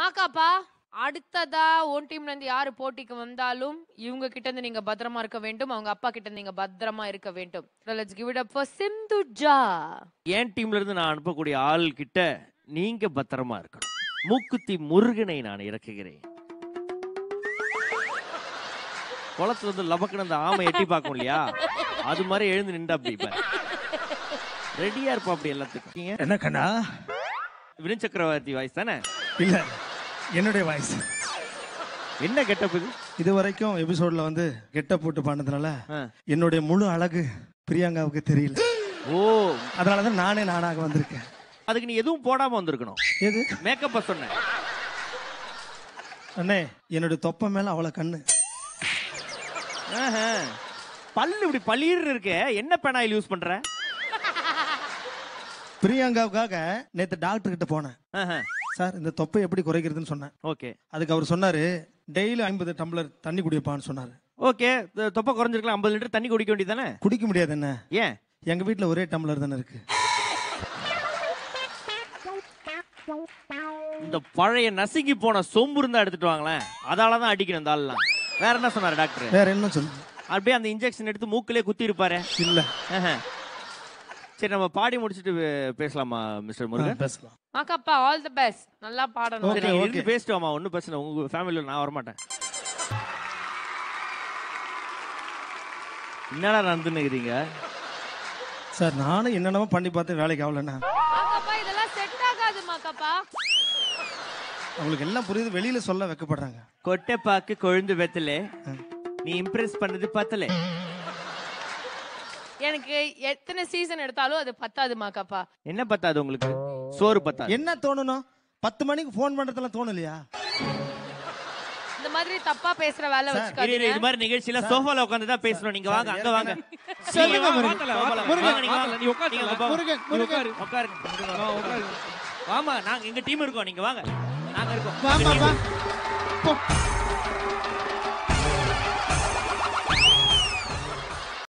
ஆக்காப்பா அடுத்ததா உன் டீம்ல இருந்து யாரு போட்டிக்கு வந்தாலும் இவங்க கிட்ட இருந்து நீங்க பத்திரமா இருக்க வேண்டும் அவங்க அப்பா கிட்ட இருந்து நீங்க பத்திரமா இருக்க வேண்டும் let's give it up for Sindhuja என் டீம்ல இருந்து நான் அனுப்பக்கூடிய ஆள் கிட்ட நீங்க பத்திரமா இருக்கணும் மூக்குத்தி முருகனை நான் இறக்குகிறேன் குளத்துல இருந்து லபக்குன்னு அந்த ஆமை எட்டி பார்க்கும் இல்லையா அது மாதிரி எழுந்து நின்றா அப்படி இப்ப ரெடியா இருப்பா அப்படி எல்லாத்துக்கும் என்ன கண்ணா வினு சக்கரவர்த்தி வாய்ஸ் தானே இல்ல என்னுடைய வாய்ஸ் என்ன கெட்டப் இது இது வரைக்கும் எபிசோட்ல வந்து கெட்ட போட்டு பண்ணதுனால ஆ. என்னுடைய முழு அழகு பிரியங்காவுக்கு தெரியல ஓ அதனாலதான் நானே நானாக வந்திருக்கேன் அதுக்கு நீ எதுவும் போடாம வந்திருக்கணும் எது மேக்கப்ப சொன்னேன் அண்ணே என்னுடைய தொப்பை மேல அவ்வளவு கண்ணு ஆஹா. பல்லு இப்படி பளிர் இருக்கே என்ன பெனாயில் யூஸ் பண்ற பிரியங்காவுக்காக நேத்து டாக்டர் கிட்ட போனேன் ஆஹா. சார் இந்த தொப்பை எப்படி குறைக்கிறதுன்னு சொன்னேன் ஓகே அதுக்கு அவர் சொன்னாரு டெய்லி ஐம்பது டம்ளர் தண்ணி குடிப்பான்னு சொன்னாரு ஓகே இந்த தொப்பை குறைஞ்சிருக்கலாம் ஐம்பது லிட்டர் தண்ணி குடிக்க வேண்டியதானே குடிக்க முடியாது என்ன ஏன் எங்க வீட்ல ஒரே டம்ளர் தானே இருக்கு இந்த பழைய நசுங்கி போன சொம்பு இருந்தா எடுத்துட்டு வாங்களேன் அதால தான் அடிக்கணும் இந்த ஆள்லாம் வேற என்ன சொன்னாரு டாக்டர் வேற என்ன சொல்லு அப்படியே அந்த இன்ஜெக்ஷன் எடுத்து மூக்கிலே குத்தி இருப்பாரு இல்ல சரி நம்ம பாடி முடிச்சிட்டு வே- பேசலாமா மிஸ்டர் முருகன் பேசலாம் ஆக்காப்பா ஆல் தி பெஸ்ட் நல்லா பாடணும் Okay, சரி நீங்க okay. இருந்து பேசிட்டு வாமா ஒன்றும் பிரச்சனை உங்க ஃபேமிலியில் நான் வரமாட்டேன் என்னடா நடந்துன்னுக்கிறீங்க சார் நானும் என்னென்னமோ பண்ணி பார்த்து வேலைக்கு ஆகலண்ணா ஆக்காப்பா இதெல்லாம் செட் ஆகாது மாக்காப்பா அவங்களுக்கு எல்லாம் புரியுது வெளியில சொல்ல வைக்கப்படுறாங்க கொட்டை பாக்கு கொழுந்து வெத்தலே நீ இம்ப்ரெஸ் பண்ணது பத்தலே எனக்கு எத்தனை சீசன் எடுத்தாலும் அது பத்தாது மாக்காப்பா என்ன பத்தாது உங்களுக்கு சோறு பத்தாது என்ன தோணணும் பத்து மணிக்கு ஃபோன் பண்றதெல்லாம் தோணலையா இந்த மாதிரி தப்பா பேசுற வேலை இரு, இரு, வச்சுக்காதீங்க இது மாதிரி நிகழ்ச்சியில சோஃபால உட்கார்ந்து தான் பேசணும் நீங்க வாங்க அங்க வாங்க சொல்லுங்க நீங்க முருகன். வாங்க, முருகன், வாங்க, நீங்க வாங்க. நீ உட்காரு, நீங்க வாங்க. முருகன், முருகன். உட்காருங்க. வாமா நாங்க எங்க டீம் இருக்கோம் நீங்க வாங்க நாங்க இருக்கோம் வாமா, எங்க வா. team- போ.